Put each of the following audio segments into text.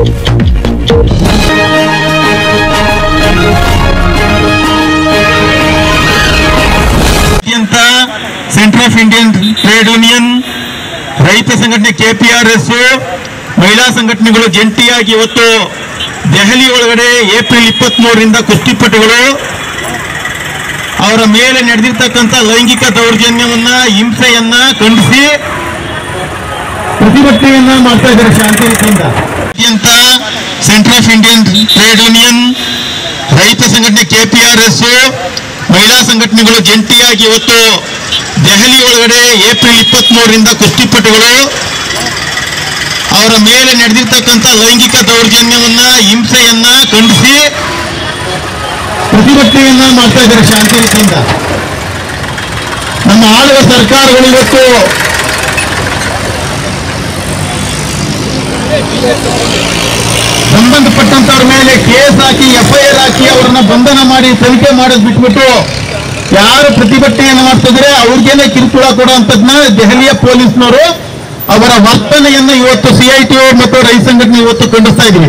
ಅತ್ಯಂತ centre of Indian trade union ರೈತ ಸಂಘಟನೆ ಕೆಪಿಆರ್ಎಸ್ ಮಹಿಳಾ ಸಂಘಟನೆಗಳು ಜಂಟಿಯಾಗಿ ಇವತ್ತು ದೆಹಲಿ ಒಳಗಡೆ ಏಪ್ರಿಲ್ ಇಪ್ಪತ್ತ್ ಮೂರರಿಂದ ಕುಸ್ತಿಪಟುಗಳು ಅವರ ಮೇಲೆ ನಡೆದಿರ್ತಕ್ಕಂಥ ಲೈಂಗಿಕ ದೌರ್ಜನ್ಯವನ್ನ ಹಿಂಸೆಯನ್ನ ಖಂಡಿಸಿ ಪ್ರತಿಭಟನೆಯನ್ನ ಮಾಡ್ತಾ ಇದ್ದಾರೆ ಶಾಂತಿ ರೀತಿಯಿಂದ ಅತ್ಯಂತ centre of Indian trade union ರೈತ ಸಂಘಟನೆ ಕೆಪಿಆರ್ಎಸ್ ಮಹಿಳಾ ಸಂಘಟನೆಗಳು ಜಂಟಿಯಾಗಿ ಇವತ್ತು ದೆಹಲಿ ಒಳಗಡೆ ಏಪ್ರಿಲ್ ಇಪ್ಪತ್ತ್ ಮೂರರಿಂದ ಕುಸ್ತಿಪಟುಗಳು ಅವರ ಮೇಲೆ ನಡೆದಿರ್ತಕ್ಕಂಥ ಲೈಂಗಿಕ ದೌರ್ಜನ್ಯವನ್ನ ಹಿಂಸೆಯನ್ನ ಖಂಡಿಸಿ ಪ್ರತಿಭಟನೆಯನ್ನ ಮಾಡ್ತಾ ಇದ್ದಾರೆ ಶಾಂತಿ ರೀತಿಯಿಂದ ನಮ್ಮ ಆಳುವ ಸರ್ಕಾರಗಳು ಇವತ್ತು ಸಂಬಂಧಪಟ್ಟಂತವ್ರ ಮೇಲೆ ಕೇಸ್ ಹಾಕಿ ಎಫ್ಐಆರ್ ಹಾಕಿ ಅವರನ್ನ ಬಂಧನ ಮಾಡಿ ತನಿಖೆ ಮಾಡೋದು ಬಿಟ್ಬಿಟ್ಟು ಯಾರು ಪ್ರತಿಭಟನೆಯನ್ನು ಮಾಡ್ತಿದ್ರೆ ಅವ್ರಿಗೇನೆ ಕಿರುಕುಳ ಕೊಡುವಂತದ್ನ ದೆಹಲಿಯ ಪೊಲೀಸ್ನವರು ಅವರ ವರ್ತನೆಯನ್ನ ಇವತ್ತು ಸಿಐಟಿ ಮತ್ತು ರೈತ ಸಂಘಟನೆ ಇವತ್ತು ಖಂಡಿಸ್ತಾ ಇದ್ವಿ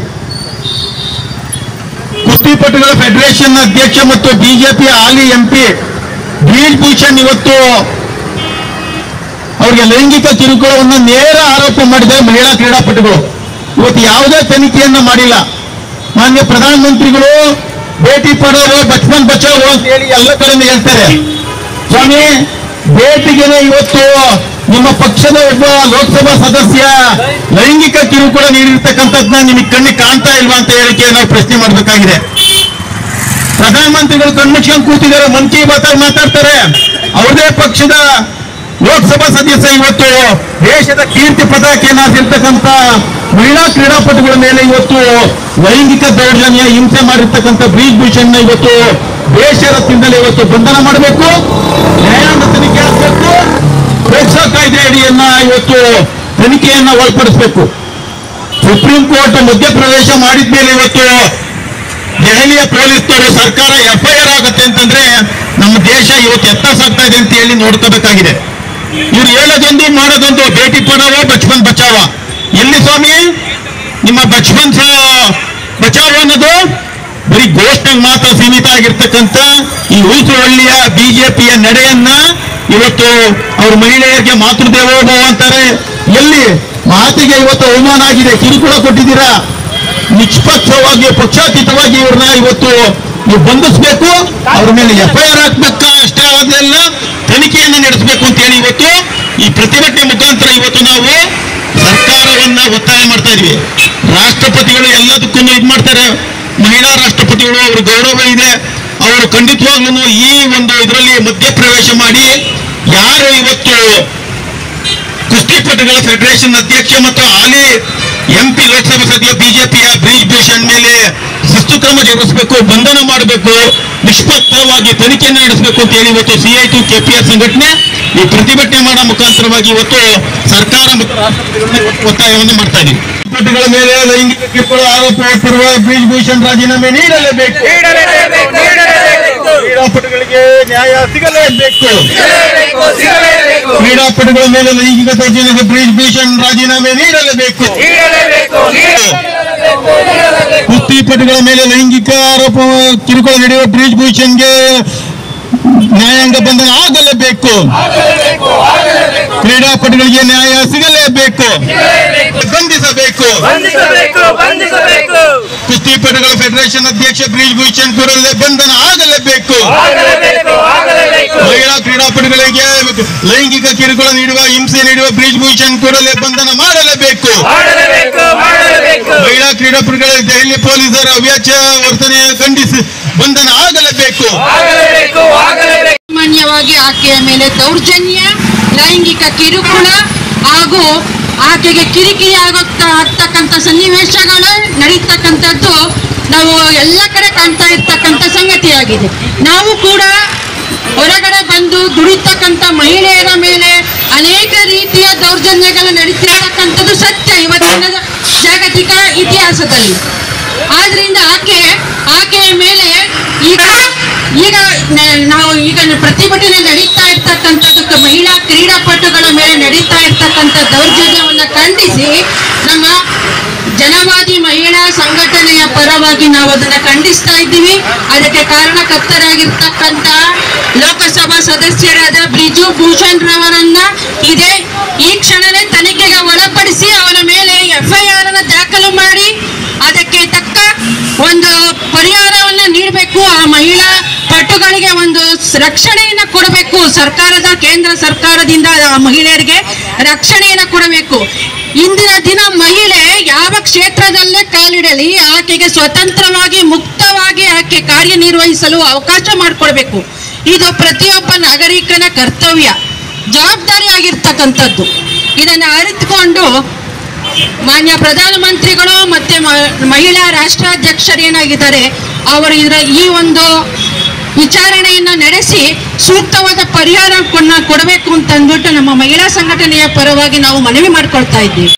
ಕುಸ್ತಿಪಟುಗಳ ಫೆಡರೇಷನ್ ಅಧ್ಯಕ್ಷ ಮತ್ತು ಬಿಜೆಪಿ ಹಾಲಿ ಎಂಪಿ ಬ್ರೀಜ್ ಭೂಷಣ್ ಇವತ್ತು ಅವರಿಗೆ ಲೈಂಗಿಕ ಕಿರುಕುಳವನ್ನು ನೇರ ಆರೋಪ ಮಾಡಿದ್ದಾರೆ ಮಹಿಳಾ ಕ್ರೀಡಾಪಟುಗಳು ಇವತ್ತು ಯಾವುದೇ ತನಿಖೆಯನ್ನ ಮಾಡಿಲ್ಲ ಮಾನ್ಯ ಪ್ರಧಾನಮಂತ್ರಿಗಳು ಭೇಟಿ ಪಡೋರು ಬಚ್ಪನ್ ಬಚಾವೋ ಅಂತ ಹೇಳಿ ಎಲ್ಲ ಕಡೆಯಿಂದ ಹೇಳ್ತಾರೆ ಸ್ವಾಮಿ ಭೇಟಿಗೆನೆ ಇವತ್ತು ನಿಮ್ಮ ಪಕ್ಷದ ಒಬ್ಬ ಲೋಕಸಭಾ ಸದಸ್ಯ ಲೈಂಗಿಕ ಕಿರುಕುಳ ನೀಡಿರ್ತಕ್ಕಂಥದ್ನ ನಿಮಗೆ ಕಣ್ಣಿಗೆ ಕಾಣ್ತಾ ಇಲ್ವಾ ಅಂತ ಹೇಳಿಕೆ ನಾವು ಪ್ರಶ್ನೆ ಮಾಡಬೇಕಾಗಿದೆ ಪ್ರಧಾನಮಂತ್ರಿಗಳು ಕಣ್ಮುಚ್ಕೊಂಡು ಕೂತಿದ್ದಾರೆ ಮನ್ ಕಿ ಬಾತ್ ಅಲ್ಲಿ ಮಾತಾಡ್ತಾರೆ ಅವ್ರದೇ ಪಕ್ಷದ ಲೋಕಸಭಾ ಸದಸ್ಯ ಇವತ್ತು ದೇಶದ ಕೀರ್ತಿ ಪತಾಕೆಯನ್ನು ಹಾರಿರ್ತಕ್ಕಂಥ ಮಹಿಳಾ ಕ್ರೀಡಾಪಟುಗಳ ಮೇಲೆ ಇವತ್ತು ಲೈಂಗಿಕ ದೌರ್ಜನ್ಯ ಹಿಂಸೆ ಮಾಡಿರ್ತಕ್ಕಂಥ ಬ್ರೀಜ್ ಭೂಷಣ್ನ ಇವತ್ತು ದೇಶರತ್ತಿಂದಲೇ ಇವತ್ತು ಬಂಧನ ಮಾಡಬೇಕು ನ್ಯಾಯಾಂಗ ತನಿಖೆ ಆಗಬೇಕು ಪೋಕ್ಸೋ ಕಾಯ್ದೆ ಅಡಿಯನ್ನ ಇವತ್ತು ತನಿಖೆಯನ್ನ ಒಳಪಡಿಸಬೇಕು ಸುಪ್ರೀಂ ಕೋರ್ಟ್ ಮಧ್ಯಪ್ರವೇಶ ಮಾಡಿದ ಮೇಲೆ ಇವತ್ತು ದೆಹಲಿಯ ಪೊಲೀಸ್ನವರು ಸರ್ಕಾರ ಎಫ್ಐಆರ್ ಆಗುತ್ತೆ ಅಂತಂದ್ರೆ ನಮ್ಮ ದೇಶ ಇವತ್ತು ಎತ್ತ ಸಾಗ್ತಾ ಇದೆ ಅಂತ ಹೇಳಿ ನೋಡ್ಕೋಬೇಕಾಗಿದೆ ಇವ್ರು ಹೇಳೋದೊಂದು ಮಾಡೋದೊಂದು ಭೇಟಿ ಪಡಾವ ಬಚ್ಪನ್ ಬಚಾವ ಎಲ್ಲಿ ಸ್ವಾಮಿ ನಿಮ್ಮ ಬಚ್ಪನ್ ಸ- ಬಚಾವ್ ಅನ್ನೋದು ಬರೀ ಘೋಷಣೆಗೆ ಮಾತ್ರ ಸೀಮಿತ ಆಗಿರ್ತಕ್ಕಂಥ ಈ ಹೂಸುವಳ್ಳಿಯ ಬಿಜೆಪಿಯ ನಡೆಯನ್ನ ಇವತ್ತು ಅವ್ರ ಮಹಿಳೆಯರಿಗೆ ಮಾತೃದೇವೋಭವ ಅಂತಾರೆ ಎಲ್ಲಿ ಮಾತಿಗೆ ಇವತ್ತು ಅವಮಾನ ಆಗಿದೆ ಕಿರುಕುಳ ಕೊಟ್ಟಿದ್ದೀರಾ ನಿಷ್ಪಕ್ಷವಾಗಿ ಪಕ್ಷಾತೀತವಾಗಿ ಇವ್ರನ್ನ ಇವತ್ತು ನೀವು ಬಂಧಿಸಬೇಕು ಅವ್ರ ಮೇಲೆ ಎಫ್ಐಆರ್ ಹಾಕ್ಬೇಕಾ ಅಷ್ಟೇ ಆಗೋದಿಲ್ಲ ತನಿಖೆಯನ್ನು ನಡೆಸಬೇಕು ಅಂತ ಹೇಳಿ ಇವತ್ತು ಈ ಪ್ರತಿಭಟನೆ ಮುಖಾಂತರ ಇವತ್ತು ನಾವು ಸರ್ಕಾರವನ್ನ ಒತ್ತಾಯ ಮಾಡ್ತಾ ಇದೀವಿ ರಾಷ್ಟ್ರಪತಿಗಳು ಎಲ್ಲದಕ್ಕೂ ಇದು ಮಾಡ್ತಾರೆ ಮಹಿಳಾ ರಾಷ್ಟ್ರಪತಿಗಳು ಅವ್ರ ಗೌರವ ಇದೆ ಅವರು ಖಂಡಿತವಾಗ್ಲೂ ಈ ಒಂದು ಇದರಲ್ಲಿ ಮಧ್ಯಪ್ರವೇಶ ಮಾಡಿ ಯಾರು ಇವತ್ತು ಕುಸ್ತಿಪಟುಗಳ ಫೆಡರೇಷನ್ ಅಧ್ಯಕ್ಷ ಮತ್ತು ಹಾಲಿ ಎಂಪಿ ಲೋಕಸಭಾ ಸದಸ್ಯ ಬಿಜೆಪಿಯ ಬ್ರೀಜ್ ಭೂಷಣ್ ಮೇಲೆ ಶಿಸ್ತು ಕ್ರಮ ಜರುಗಿಸಬೇಕು ಬಂಧನ ಮಾಡಬೇಕು ನಿಷ್ಪಕ್ಷವಾಗಿ ತನಿಖೆಯನ್ನು ನಡೆಸಬೇಕು ಅಂತ ಹೇಳಿ ಇವತ್ತು ಸಿಐಟಿ ಕೆಪಿಆರ್ ಸಂಘಟನೆ ಈ ಪ್ರತಿಭಟನೆ ಮಾಡೋ ಮುಖಾಂತರವಾಗಿ ಇವತ್ತು ಸರ್ಕಾರ ಮತ್ತು ರಾಷ್ಟ್ರಪತಿಗಳನ್ನ ಇವತ್ತು ಒತ್ತಾಯವನ್ನು ಮಾಡ್ತಾ ಇದೀವಿ ಪಟುಗಳ ಮೇಲೆ ಲೈಂಗಿಕ ಕಿರುಕುಳ ಆರೋಪ ಹೊತ್ತಿರುವ ಬ್ರೀಜ್ ಭೂಷಣ್ ರಾಜೀನಾಮೆ ನೀಡಲೇಬೇಕು ಕ್ರೀಡಾಪಟುಗಳಿಗೆ ನ್ಯಾಯ ಸಿಗಲೇಬೇಕು ಕ್ರೀಡಾಪಟುಗಳ ಮೇಲೆ ಲೈಂಗಿಕ ದೌರ್ಜನ್ಯದ ಬ್ರೀಜ್ ಭೂಷಣ್ ರಾಜೀನಾಮೆ ನೀಡಲೇಬೇಕು ಕುಸ್ತಿಪಟುಗಳ ಮೇಲೆ ಲೈಂಗಿಕ ಆರೋಪ ಕಿರುಕುಳ ನಡೆಯುವ ಬ್ರೀಜ್ ಭೂಷಣ್ಗೆ ನ್ಯಾಯಾಂಗ ಬಂಧನ ಆಗಲೇಬೇಕು ಕ್ರೀಡಾಪಟುಗಳಿಗೆ ನ್ಯಾಯ ಸಿಗಲೇಬೇಕು ಬಂಧಿಸಬೇಕು ಬಂಧಿಸಬೇಕು ಬಂಧಿಸಬೇಕು ಕುಸ್ತಿಪಟುಗಳ ಫೆಡರೇಷನ್ ಅಧ್ಯಕ್ಷ ಬ್ರೀಜ್ ಭೂಷಣ್ ಕೂಡಲೇ ಬಂಧನ ಆಗಲೇಬೇಕು ಆಗಲೇಬೇಕು ಆಗಲೇಬೇಕು ಮಹಿಳಾ ಕ್ರೀಡಾಪಟುಗಳಿಗೆ ಲೈಂಗಿಕ ಕಿರುಕುಳ ನೀಡುವ ಹಿಂಸೆ ನೀಡುವ ಬ್ರಿಜ್ ಭೂಷಣ್ ಕೂಡಲೇ ಬಂಧನ ಮಾಡಲೇಬೇಕು ಮಾಡಲೇಬೇಕು ಮಾಡಲೇಬೇಕು ಮಹಿಳಾ ಕ್ರೀಡಾಪಟುಗಳ ದೆಹಲಿ ಪೊಲೀಸರ ಅವ್ಯಾಚ ವರ್ತನೆ ಖಂಡಿಸಿ ಬಂಧನ ಆಗಲೇಬೇಕು ಆಗಲೇಬೇಕು ಆಗಲೇಬೇಕು ಸಾಮಾನ್ಯವಾಗಿ ಆಕೆಯ ಮೇಲೆ ದೌರ್ಜನ್ಯ ಲೈಂಗಿಕ ಕಿರುಕುಳ ಹಾಗೂ ಆಕೆಗೆ ಕಿರಿಕಿರಿ ಆಗುತ್ತಾ ಆಗ್ತಕ್ಕಂಥ ಸನ್ನಿವೇಶಗಳು ನಡೀತಕ್ಕಂಥದ್ದು ನಾವು ಎಲ್ಲ ಕಡೆ ಕಾಣ್ತಾ ಇರ್ತಕ್ಕಂಥ ಸಂಗತಿಯಾಗಿದೆ ನಾವು ಕೂಡ ಹೊರಗಡೆ ಬಂದು ದುಡಿತಕ್ಕಂಥ ಮಹಿಳೆಯರ ಮೇಲೆ ಅನೇಕ ರೀತಿಯ ದೌರ್ಜನ್ಯಗಳು ನಡೀತಿರ್ತಕ್ಕಂಥದ್ದು ಸತ್ಯ ಇವತ್ತಿನ ಜಾಗತಿಕ ಇತಿಹಾಸದಲ್ಲಿ ಆದ್ರಿಂದ ಆಕೆ ಆಕೆಯ ಮೇಲೆ ಈಗ ಈಗ ನ- ನಾವು ಈಗ ಪ್ರತಿಭಟನೆ ನಡೀತಾ ಇರ್ತಕ್ಕಂಥದ್ದಕ್ಕೆ ಮಹಿಳಾ ಕ್ರೀಡಾಪಟುಗಳ ಮೇಲೆ ನಡೀತಾ ಇರ್ತಕ್ಕಂಥ ದೌರ್ಜನ್ಯವನ್ನ ಖಂಡಿಸಿ ನಮ್ಮ ಜನವಾದಿ ಮಹಿಳಾ ಸಂಘಟನೆಯ ಪರವಾಗಿ ನಾವು ಅದನ್ನ ಖಂಡಿಸ್ತಾ ಇದ್ದೀವಿ ಅದಕ್ಕೆ ಕಾರಣಕರ್ತರಾಗಿರ್ತಕ್ಕಂತ ಲೋಕಸಭಾ ಸದಸ್ಯರಾದ ಬ್ರಿಜು ಭೂಷಣ್ ರವರನ್ನ ಇದೇ ಈ ಕ್ಷಣನೇ ತನಿಖೆಗೆ ಒಳಪಡಿಸಿ ಅವರ ಮೇಲೆ ಎಫ್ಐಆರ್ ಅನ್ನು ದಾಖಲು ಮಾಡಿ ಅದಕ್ಕೆ ತಕ್ಕ ಒಂದು ಪರಿಹಾರವನ್ನ ನೀಡಬೇಕು ಆ ಮಹಿಳಾ ಪಟುಗಳಿಗೆ ಒಂದು ಸ್- ರಕ್ಷಣೆಯನ್ನ ಕೊಡಬೇಕು ಸರ್ಕಾರದ ಕೇಂದ್ರ ಸರ್ಕಾರದಿಂದ ಆ ಮಹಿಳೆಯರಿಗೆ ರಕ್ಷಣೆಯನ್ನ ಕೊಡಬೇಕು ಇಂದಿನ ದಿನ ಮಹಿಳೆ ಯಾವ ಕ್ಷೇತ್ರದಲ್ಲೇ ಕಾಲಿಡಲಿ ಆಕೆಗೆ ಸ್ವತಂತ್ರವಾಗಿ ಮುಕ್ತವಾಗಿ ಆಕೆ ಕಾರ್ಯನಿರ್ವಹಿಸಲು ಅವಕಾಶ ಮಾಡಿಕೊಡ್ಬೇಕು ಇದು ಪ್ರತಿಯೊಬ್ಬ ನಾಗರಿಕನ ಕರ್ತವ್ಯ ಜವಾಬ್ದಾರಿಯಾಗಿರ್ತಕ್ಕಂಥದ್ದು ಇದನ್ನು ಅರಿತುಕೊಂಡು ಮಾನ್ಯ ಪ್ರಧಾನಮಂತ್ರಿಗಳು ಮತ್ತೆ ಮ- ಮಹಿಳಾ ರಾಷ್ಟ್ರಾಧ್ಯಕ್ಷರೇನಾಗಿದ್ದಾರೆ ಅವರು ಇದರ ಈ ಒಂದು ವಿಚಾರಣೆಯನ್ನ ನಡೆಸಿ ಸೂಕ್ತವಾದ ಪರಿಹಾರ ಕೊಡಬೇಕು ಅಂತ ಅಂದ್ಬಿಟ್ಟು ನಮ್ಮ ಮಹಿಳಾ ಸಂಘಟನೆಯ ಪರವಾಗಿ ನಾವು ಮನವಿ ಮಾಡ್ಕೊಳ್ತಾ ಇದ್ದೀವಿ